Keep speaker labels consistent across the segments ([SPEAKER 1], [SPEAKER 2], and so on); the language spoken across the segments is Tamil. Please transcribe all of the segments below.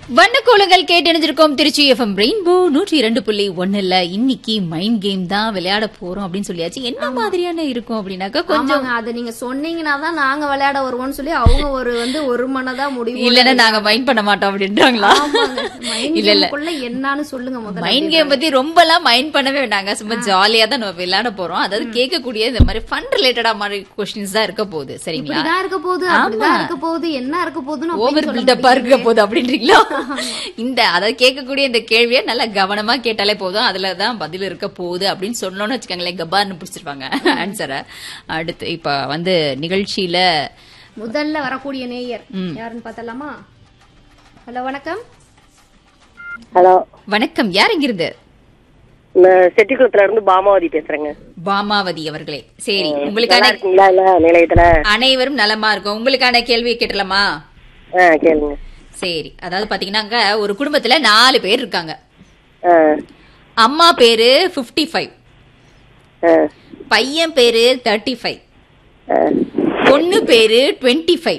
[SPEAKER 1] வண்ணக்கோலங்கள் கேட்டணிஞ்சிருக்கோம் திருச்சி எஃப்எம் ரெயின்போ நூற்றி இரண்டு புள்ளி ஒண்ணுல இன்னைக்கு மைண்ட் கேம் தான் விளையாட போறோம் அப்படின்னு சொல்லியாச்சு என்ன மாதிரியான இருக்கும் அப்படின்னாக்கா கொஞ்சம்
[SPEAKER 2] ஆமாங்க அது நீங்க சொன்னீங்கன்னா தான் நாங்க விளையாட வருவோம்னு சொல்லி அவங்க ஒரு வந்து ஒரு மனதா முடிவு
[SPEAKER 1] இல்லன்னா நாங்க மைண்ட் பண்ண மாட்டோம் அப்படின்றாங்களா
[SPEAKER 2] ஆமாங்க மைண்ட்
[SPEAKER 1] இல்ல இல்ல
[SPEAKER 2] கேமுக்குள்ள என்னன்னு சொல்லுங்க முதல்ல
[SPEAKER 1] மைண்ட் கேம் பத்தி ரொம்ப எல்லாம் மைண்ட் பண்ணவே வேண்டாங்க சும்மா ஜாலியா தான் நம்ம விளையாட போறோம் அதாவது கேட்கக்கூடிய இந்த மாதிரி ஃபன் ரிலேட்டடா மாதிரி கொஸ்டின்ஸ் தான் இருக்க போகுது சரிங்களா
[SPEAKER 2] இப்படிதான் இருக்க போகுது அப்படிதான் இருக்க போகுது என்ன இருக்க போகுதுன்னு
[SPEAKER 1] ஓவர்
[SPEAKER 2] அப்படின்னு சொல்ல
[SPEAKER 1] பில்டப்பா இருக்க போகுது அப்படின்றீங்களா இந்த அதாவது கேட்கக்கூடிய இந்த கேள்வியை நல்லா கவனமா கேட்டாலே போதும் அதுலதான் பதில் இருக்க போகுது அப்படின்னு சொன்னோம்னு வச்சுக்கோங்களேன் கபார்னு பிடிச்சிருப்பாங்க ஆன்சரை அடுத்து இப்ப வந்து நிகழ்ச்சியில
[SPEAKER 2] முதல்ல வரக்கூடிய நேயர் யாருன்னு பார்த்தலாமா ஹலோ வணக்கம்
[SPEAKER 3] ஹலோ
[SPEAKER 1] வணக்கம் யார் இங்கிருந்து
[SPEAKER 3] நான் செட்டிக்குளத்துல இருந்து பாமாவதி பேசுறேங்க
[SPEAKER 1] பாமாவதி அவர்களே சரி
[SPEAKER 3] நல்லா
[SPEAKER 1] உங்களுக்கான
[SPEAKER 3] இருக்கீங்களா இல்ல நிலையத்துல
[SPEAKER 1] அனைவரும் நலமா இருக்கும் உங்களுக்கான கேள்வியை கேட்டலாமா
[SPEAKER 3] ஆ கேளுங்க
[SPEAKER 1] சரி அதாவது பாத்தீங்கன்னாங்க ஒரு குடும்பத்துல நாலு பேர் இருக்காங்க
[SPEAKER 3] ஆ
[SPEAKER 1] அம்மா பேரு 55 ஃபைவ்
[SPEAKER 3] ஆ
[SPEAKER 1] பையன் பேரு தேர்ட்டி ஃபைவ்
[SPEAKER 3] ஆ.
[SPEAKER 1] பொண்ணு பேரு டுவெண்ட்டி ஃபைவ்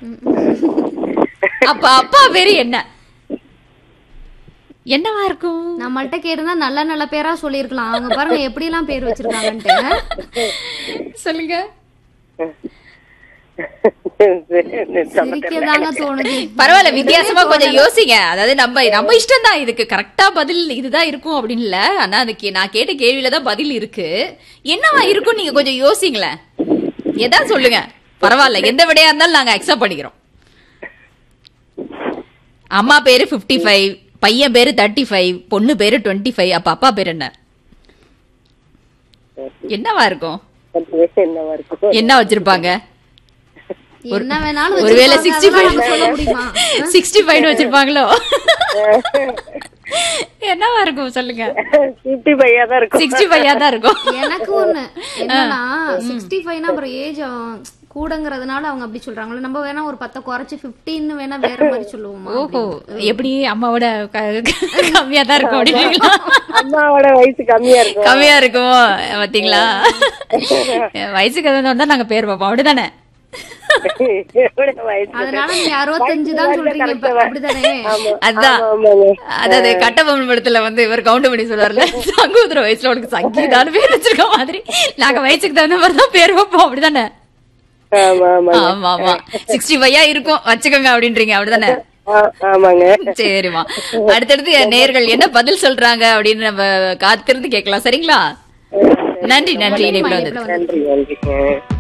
[SPEAKER 1] அப்ப அப்பா பேரு என்ன என்னவா இருக்கும்
[SPEAKER 2] நம்மள்ட்ட கேட்டிருந்தா நல்ல நல்ல பேரா சொல்லியிருக்கலாம் அவங்க பாருங்க எப்படி எல்லாம் பேர் வச்சிருக்காங்கன்ட்டு
[SPEAKER 1] சொல்லுங்க
[SPEAKER 3] சொல்ல
[SPEAKER 2] சிரிக்கதாங்க தோணுது
[SPEAKER 1] பரவாயில்ல வித்தியாசமா கொஞ்சம் யோசிங்க அதாவது நம்ம நம்ம இஷ்டம் தான் இதுக்கு கரெக்டா பதில் இதுதான் இருக்கும் அப்படின்னு இல்ல ஆனா அதுக்கு நான் கேட்ட கேள்வியில தான் பதில் இருக்கு என்னவா இருக்கும் நீங்க கொஞ்சம் யோசிங்களேன் எதா சொல்லுங்க பரவாயில்ல எந்த விடையா இருந்தாலும் நாங்க அக்செப்ட் பண்ணிக்கிறோம் அம்மா பேரு 55 ஃபைவ் பையன் பேரு தேர்ட்டி ஃபைவ் பொண்ணு பேரு டுவெண்ட்டி ஃபைவ் அப்ப அப்பா பேர் என்ன என்னவா இருக்கும்
[SPEAKER 3] என்னவா இருக்கும்
[SPEAKER 1] என்ன வச்சிருப்பாங்க
[SPEAKER 2] என்ன வேணாலும்
[SPEAKER 1] ஒருவேளை
[SPEAKER 2] வச்சிருப்பாங்க,
[SPEAKER 1] சிக்ஸ்டி
[SPEAKER 2] அதெல்லாம் நம்ம சொல்ல முடியுமா
[SPEAKER 1] ஃபைவ் சிக்ஸ்டி ஃபைவ் வச்சிருப்பாங்களோ என்னவா இருக்கும் சொல்லுங்க
[SPEAKER 3] பிப்டி பையா தான் இருக்கும்
[SPEAKER 1] சிக்ஸ்டி ஃபைவா தான் இருக்கும்
[SPEAKER 2] எனக்கு ஒண்ணு என்னன்னா சிக்ஸ்டி ஃபைவ்னா அப்புறம் ஏஜ் கூடங்கிறதுனால அவங்க அப்படி சொல்றாங்களே நம்ம வேணா ஒரு பத்த குறைச்சு பிப்டீன்னு வேணா வேற மாதிரி சொல்லுவோமா
[SPEAKER 1] ஓஹோ எப்படி அம்மாவோட கம்மியா தான் இருக்கும் அப்படிங்களா
[SPEAKER 3] அம்மாவோட வயசு கம்மியா இருக்கும்
[SPEAKER 1] கம்மியா இருக்கும் பாத்தீங்களா வயசுக்கு தான் நாங்க பேர் பார்ப்போம் அப்படிதானே
[SPEAKER 3] எவ்வளவு வயசு
[SPEAKER 2] அதனால நீங்க அறுபத்தஞ்சு தான் சொல்றீங்க இப்ப அப்படிதானே
[SPEAKER 1] அதான்
[SPEAKER 3] ஆமாங்க
[SPEAKER 1] அதாவது கட்டபொம்மன் படத்துல வந்து இவர் கவுண்ட் பண்ணி சொல்றாருல சங்கோதர வயசுல உனக்கு சங்கீதான்னு பேர் வச்சிருக்க மாதிரி நாங்க வயசுக்கு தகுந்த மாதிரி தான் பேர் வைப்போம் அப்படிதானே
[SPEAKER 3] ஆமா ஆமா
[SPEAKER 1] ஆமா ஆமா சிக்ஸ்டி ஃபைவா இருக்கும் வச்சுக்கோங்க அப்படின்றீங்க அப்படிதானே
[SPEAKER 3] ஆ- ஆமாங்க
[SPEAKER 1] சரிம்மா அடுத்தடுத்து நேர்கள் என்ன பதில் சொல்றாங்க அப்படின்னு நம்ம காத்திருந்து கேட்கலாம் சரிங்களா நன்றி நன்றி இணைப்புல வந்தது
[SPEAKER 3] நன்றி நன்றி